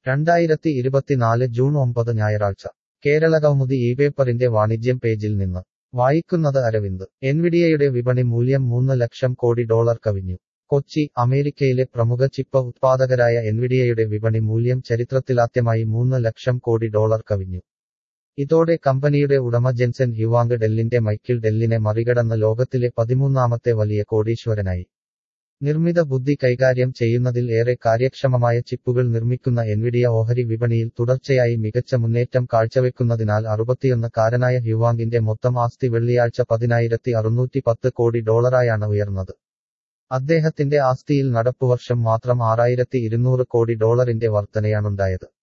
രണ്ടായിരത്തി ഇരുപത്തിനാല് ജൂൺ ഒമ്പത് ഞായറാഴ്ച കേരളകൗമുദി ഈ പേപ്പറിന്റെ വാണിജ്യം പേജിൽ നിന്ന് വായിക്കുന്നത് അരവിന്ദ് എൻവിഡിയയുടെ വിപണി മൂല്യം മൂന്ന് ലക്ഷം കോടി ഡോളർ കവിഞ്ഞു കൊച്ചി അമേരിക്കയിലെ പ്രമുഖ ചിപ്പ് ഉത്പാദകരായ എൻവിഡിയയുടെ വിപണി മൂല്യം ചരിത്രത്തിലാദ്യമായി മൂന്ന് ലക്ഷം കോടി ഡോളർ കവിഞ്ഞു ഇതോടെ കമ്പനിയുടെ ഉടമ ജെൻസൻ ഹ്യുവാങ് ഡെല്ലിന്റെ മൈക്കിൾ ഡെല്ലിനെ മറികടന്ന് ലോകത്തിലെ പതിമൂന്നാമത്തെ വലിയ കോടീശ്വരനായി നിർമ്മിത ബുദ്ധി കൈകാര്യം ചെയ്യുന്നതിൽ ഏറെ കാര്യക്ഷമമായ ചിപ്പുകൾ നിർമ്മിക്കുന്ന എൻവിഡിയ ഓഹരി വിപണിയിൽ തുടർച്ചയായി മികച്ച മുന്നേറ്റം കാഴ്ചവെക്കുന്നതിനാൽ അറുപത്തിയൊന്ന് കാരനായ ഹ്യുവാങ്ങിന്റെ മൊത്തം ആസ്തി വെള്ളിയാഴ്ച പതിനായിരത്തി അറുന്നൂറ്റി പത്ത് കോടി ഡോളറായാണ് ഉയർന്നത് അദ്ദേഹത്തിന്റെ ആസ്തിയിൽ നടപ്പുവർഷം മാത്രം ആറായിരത്തി ഇരുന്നൂറ് കോടി ഡോളറിന്റെ വർധനയാണുണ്ടായത്